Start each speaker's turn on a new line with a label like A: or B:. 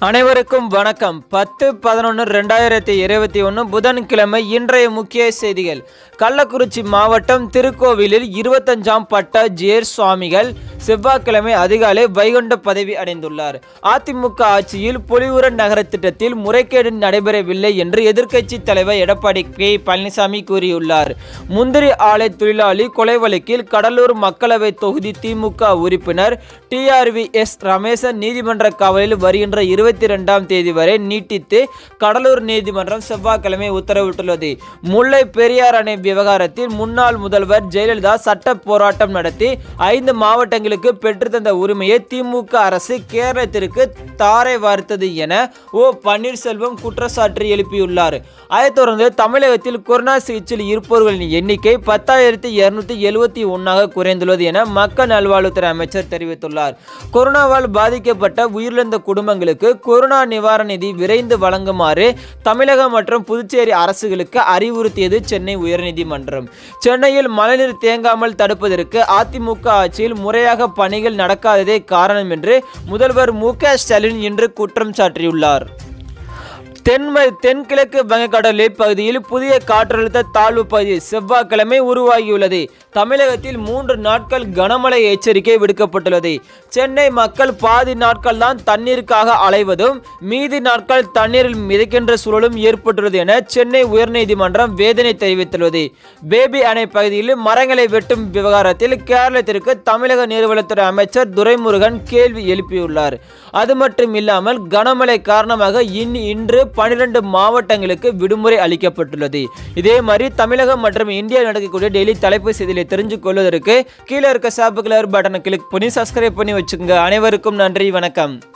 A: அனைவருக்கும் வணக்கம் பத்து பதினொன்று ரெண்டாயிரத்தி இருபத்தி ஒன்று புதன்கிழமை இன்றைய முக்கிய செய்திகள் கள்ளக்குறிச்சி மாவட்டம் திருக்கோவிலில் இருபத்தஞ்சாம் பட்ட ஜேர் சுவாமிகள் செவ்வாய்க்கிழமை அதிகாலை வைகுண்ட பதவி அடைந்துள்ளார் அதிமுக ஆட்சியில் பொலிவுரன் நகர திட்டத்தில் முறைகேடு நடைபெறவில்லை என்று எதிர்க்கட்சி தலைவர் எடப்பாடி கே பழனிசாமி கூறியுள்ளார் முந்திரி ஆலை தொழிலாளி கொலை வழக்கில் கடலூர் மக்களவை தொகுதி திமுக உறுப்பினர் டிஆர்வி எஸ் ரமேசன் நீதிமன்ற காவலில் வருகின்ற இருபத்தி ரெண்டாம் தேதி வரை நீட்டித்து கடலூர் நீதிமன்றம் செவ்வாய்க்கிழமை உத்தரவிட்டுள்ளது முல்லை பெரியார் அணை விவகாரத்தில் முன்னாள் முதல்வர் ஜெயலலிதா சட்ட போராட்டம் நடத்தி ஐந்து மாவட்டங்களுக்கு பெற்றுத்தந்த உரிமையை திமுக அரசு கேரளத்திற்கு தாரை வார்த்தது என ஓ பன்னீர்செல்வம் குற்றச்சாட்டு எழுப்பியுள்ளார் அதைத் தொடர்ந்து தமிழகத்தில் கொரோனா சிகிச்சையில் இருப்பவர்களின் எண்ணிக்கை பத்தாயிரத்தி இருநூத்தி எழுபத்தி ஒன்னாக குறைந்துள்ளது என மக்கள் நல்வாழ்வுத்துறை அமைச்சர் தெரிவித்துள்ளார் கொரோனாவால் பாதிக்கப்பட்ட உயிரிழந்த குடும்பங்களுக்கு கொரோனா நிவாரண நிதி விரைந்து வழங்குமாறு தமிழகம் மற்றும் புதுச்சேரி அரசுகளுக்கு அறிவுறுத்தியது சென்னை உயர்நீதிமன்றம் சென்னையில் மழைநீர் தேங்காமல் தடுப்பதற்கு அதிமுக ஆட்சியில் முறையாக பணிகள் நடக்காததே காரணம் என்று முதல்வர் மு க ஸ்டாலின் இன்று குற்றம் சாட்டியுள்ளார் தென்மை தென்கிழக்கு வங்கக்கடலை பகுதியில் புதிய காற்றழுத்த தாழ்வு பகுதி செவ்வாய்க்கிழமை உருவாகியுள்ளது தமிழகத்தில் மூன்று நாட்கள் கனமழை எச்சரிக்கை விடுக்கப்பட்டுள்ளது சென்னை மக்கள் பாதி நாட்கள் தான் தண்ணீருக்காக அலைவதும் மீதி நாட்கள் தண்ணீரில் மிதக்கின்ற சூழலும் ஏற்பட்டுள்ளது என சென்னை உயர்நீதிமன்றம் வேதனை தெரிவித்துள்ளது பேபி அணை பகுதியில் மரங்களை வெட்டும் விவகாரத்தில் கேரளத்திற்கு தமிழக நீர்வளத்துறை அமைச்சர் துரைமுருகன் கேள்வி எழுப்பியுள்ளார் அது மட்டும் இல்லாமல் கனமழை காரணமாக இன் இன்று பனிரெண்டு மாவட்டங்களுக்கு விடுமுறை அளிக்கப்பட்டுள்ளது இதே மாதிரி தமிழகம் மற்றும் இந்தியா நடக்கக்கூடிய டெய்லி தலைப்பு செய்திகளை தெரிஞ்சு கொள்வதற்கு கீழே இருக்க சாப்பு கலர் பட்டனை கிளிக் பண்ணி சப்ஸ்கிரைப் பண்ணி வச்சுக்கோங்க அனைவருக்கும் நன்றி வணக்கம்